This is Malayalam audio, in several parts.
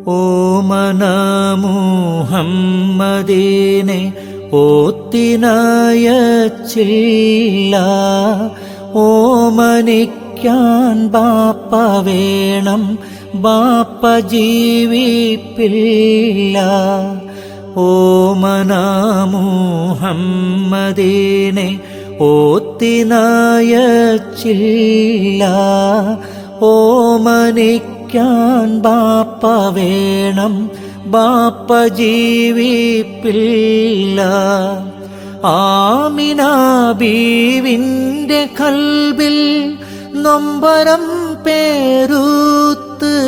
ഓമന മുഹമ്മദീനെ ഓത്തിനയച്ചില്ല ഓമനിക്കാൻ ബാപ്പ വേണം ബാപ്പ ജീവിപ്പില്ല ഓമന മുഹമ്മദീനെ ഓത്തിനയച്ചില്ല ഓമനിക്കാൻ ബാപ്പ വേണം ബാപ്പ ജീവിപ്പില്ല ആമിന ബീവിൻ്റെ കൽബിൽ നൊമ്പരം പേരൂത്ത്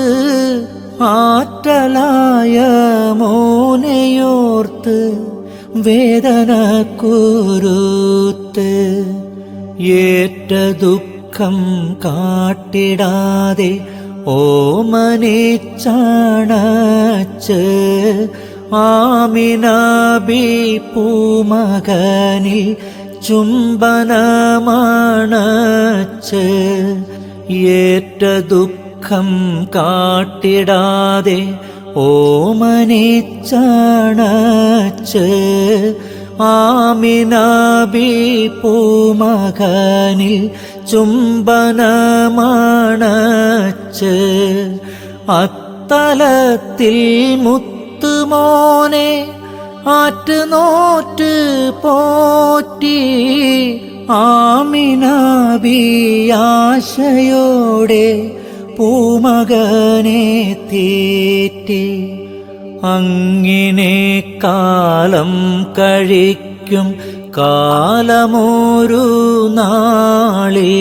ആറ്റലായ മോനെയോർത്ത് വേദന കുരുത്ത് ഏറ്റ ദുഃഖം കാട്ടിടാതെ ഓമനിച്ചാണച്ച് ആമിനാബി പൂമകനിൽ ചുംബനമാണച്ച് ഏറ്റ ദുഃഖം കാട്ടിടാതെ ഓമനിച്ചാണച്ച് ആമിനാബി പൂമകനിൽ ചുംബനമാണച്ച് അത്തലത്തിൽ മുത്തുമോനെ ആറ്റുനോറ്റ് പോറ്റി ആമിനാബിയാശയോടെ പൂമകനെ തീറ്റി അങ്ങിനെ കാലം കഴിക്കും കാലമൊരു നാളിൽ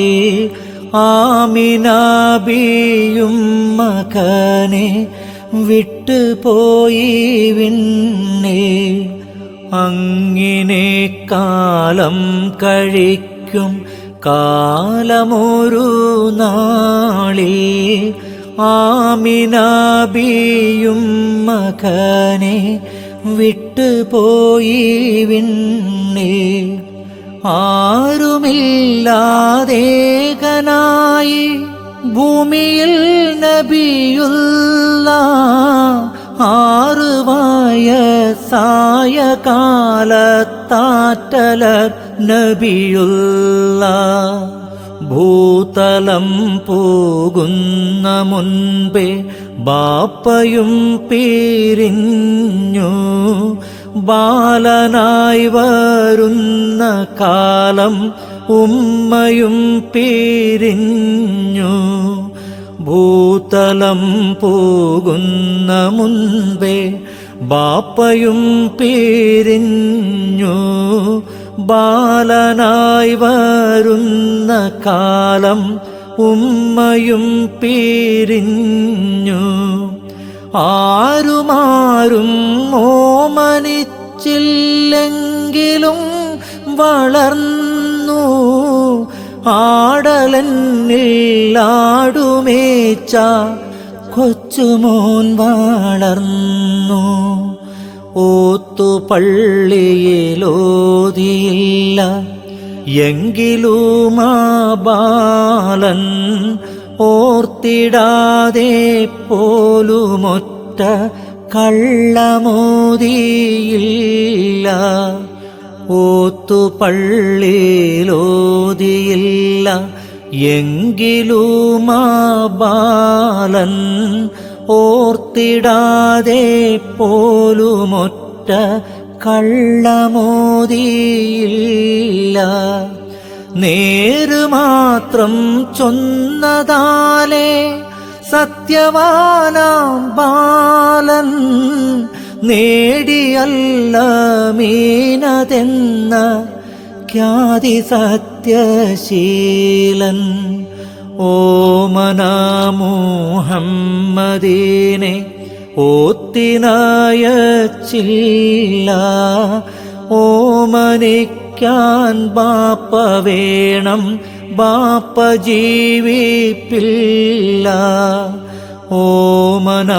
ആമിനാബിയും മകനെ വിട്ടുപോയി വിണ്ണേ അങ്ങിനെ കാലം കഴിക്കും കാലമൊരു നാളിൽ ആമിനാബിയും മകനെ വിട്ടുപോയി വിണ്ണേ ആരുമില്ലാതേകനായി ഭൂമിയിൽ നബിയുള്ള ആറ് വയസ്സായ കാലത്താറ്റലർ നബിയുള്ള ഭൂതലം പോകുന്ന മുൻപേ ബാപ്പയും പിരിഞ്ഞു ബാലനായി വരുന്ന കാലം ഉമ്മയും പിരിഞ്ഞു ഭൂതലം പോകുന്ന മുൻപേ ബാപ്പയും പിരിഞ്ഞു ബാലനായി വരുന്ന കാലം ഉമ്മയും പിരിഞ്ഞു ആരുമാരും ഓമനിച്ചില്ലെങ്കിലും വളർന്നു ആടലന്നില്ലാടുമേച്ച കൊച്ചുമോൻ വളർന്നു ഓത്തുപള്ളിയിലോതിയില്ല എങ്കിലുമാ ബാലൻ ഓർത്തിടാതെ പോലുമൊറ്റ കള്ളമോതിയില്ല ഓത്തുപള്ളിയിലോതിയില്ല എങ്കിലുമാ ബാലൻ ഓർത്തിടാതെ പോലുമൊറ്റ കള്ളമോതിയില്ല നേരുമാത്രം ചൊന്നതാലേ സത്യവാനാം ബാലൻ നേടിയല്ല മീനതെന്ന ഖ്യാതി സത്യശീലൻ ഓമന മുഹമ്മദീനെ ഓത്തിനായച്ചില്ല ഓമനിക്കാൻ ബാപ്പ വേണം ബാപ്പ ജീവിപ്പില്ല ഓമന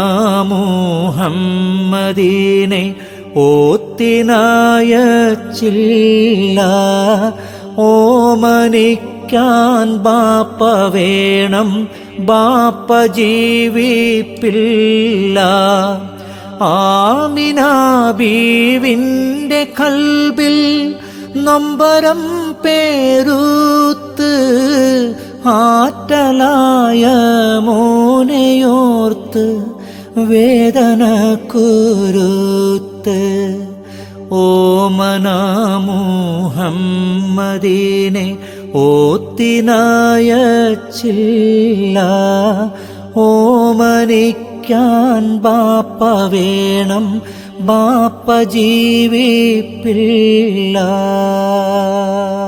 മുഹമ്മദീനെ ഓത്തിനായച്ചില്ല ഓമനിക്കാൻ ബാപ്പ വേണം ബാപ്പ ജീവിപ്പില്ല ആമിന ബീവിൻ്റെ കൽബിൽ നൊമ്പരം പേരൂത്ത് ആറ്റലായ മോനെയോർത്ത് വേദന കുരുത്ത് ഓമനാമുഹമ്മദീനെ ഓത്തിനായച്ചില്ല ഓമനിക്കാൻ ബാപ്പ വേണം ബാപ്പ ജീവിപ്പില്ല